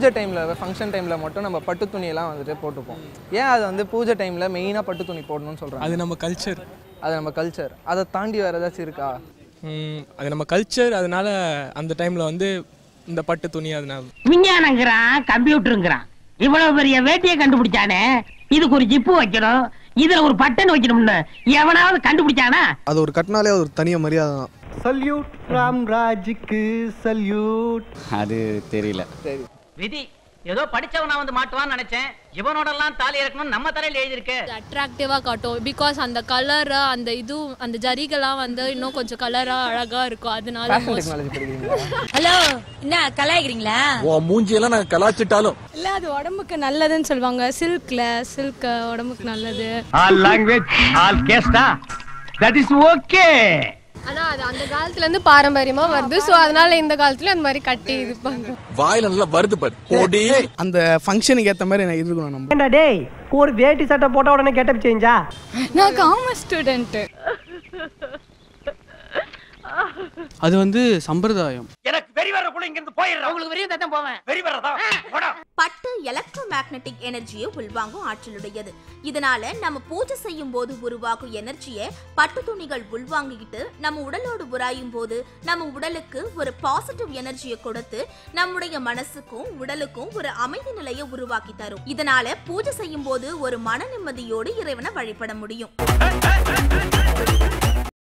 பூஜை டைமில் ஃபங்க்ஷன் டைமில் மட்டும் நம்ம பட்டு துணியெல்லாம் வந்துட்டு போட்டுப்போம் ஏன் அது வந்து பூஜை டைமில் மெயினாக பட்டு துணி போடணும்னு சொல்கிறாங்க அது நம்ம கல்ச்சர் அது நம்ம கல்ச்சர் அதை தாண்டி வேறு ஏதாச்சும் இருக்கா அது நம்ம கல்ச்சர் அதனால அந்த டைமில் வந்து இந்த பட்டு துணி அதனால விஞ்ஞானங்கிறான் கம்ப்யூட்டருங்கிறான் இவ்வளவு பெரிய வேட்டியை கண்டுபிடிச்சானே இதுக்கு ஒரு ஜிப்பு வைக்கணும் இதுல ஒரு பட்டன் வைக்கணும்னு எவனாவது கண்டுபிடிச்சானா அது ஒரு கட்டினாலே அது ஒரு தனியாக மரியாதை தான் சல்யூட் ராம்ராஜுக்கு சல்யூட் அது தெரியல சரி விதி ஏதோ படிச்சவனா வந்து மாட்டுவான்னு நினைச்சேன் இவனோட எல்லாம் தாலி இறக்கணும் நம்ம தலையில எழுதிருக்கு அட்ராக்டிவாக காட்டும் பிகாஸ் அந்த கலரு அந்த இது அந்த ஜரிகெல்லாம் வந்து இன்னும் கொஞ்சம் கலராக அழகாக இருக்கும் அதனால ஃபேஷன் டெக்னாலஜி படிக்கிறீங்களா ஹலோ என்ன கலாய்க்கிறீங்களா உன் மூஞ்சியெல்லாம் நான் கலாச்சிட்டாலும் இல்லை அது உடம்புக்கு நல்லதுன்னு சொல்லுவாங்க சில்கில் சில்க் உடம்புக்கு நல்லது ஆல் லாங்குவேஜ் ஆல் கேஸ்டா தட் இஸ் ஓகே ஆனால் அது அந்த காலத்துலேருந்து பாரம்பரியமாக வருது ஸோ அதனால இந்த காலத்துல அந்த மாதிரி கட்டி இது பண்ணுறோம் வாயில நல்லா வருது பாரு போடி அந்த ஃபங்க்ஷனுக்கு ஏற்ற மாதிரி எனக்கு இருக்கணும் நம்ம ஏண்டா டேய் ஒரு வேட்டி சட்டை போட்ட உடனே கெட்டப் சேஞ்சா நான் காமர்ஸ் ஸ்டூடெண்ட்டு அது வந்து சம்பிரதாயம் எனக்கு வெறி வரக்குள்ள இங்க இருந்து போயிடுறேன் உங்களுக்கு வெறியும் தான் போவேன் வெறி வரதா போடா பட்டு எலக்ட்ரோ மேக்னெட்டிக் எனர்ஜியை உள்வாங்கும் ஆற்றலுடையது இதனால நம்ம பூஜை செய்யும் போது உருவாகும் எனர்ஜியை பட்டு துணிகள் உள்வாங்கிக்கிட்டு நம்ம உடலோடு உராயும் போது நம்ம உடலுக்கு ஒரு பாசிட்டிவ் எனர்ஜியை கொடுத்து நம்முடைய மனசுக்கும் உடலுக்கும் ஒரு அமைதி நிலையை உருவாக்கி தரும் இதனால பூஜை செய்யும் போது ஒரு மன நிம்மதியோடு இறைவனை வழிபட முடியும்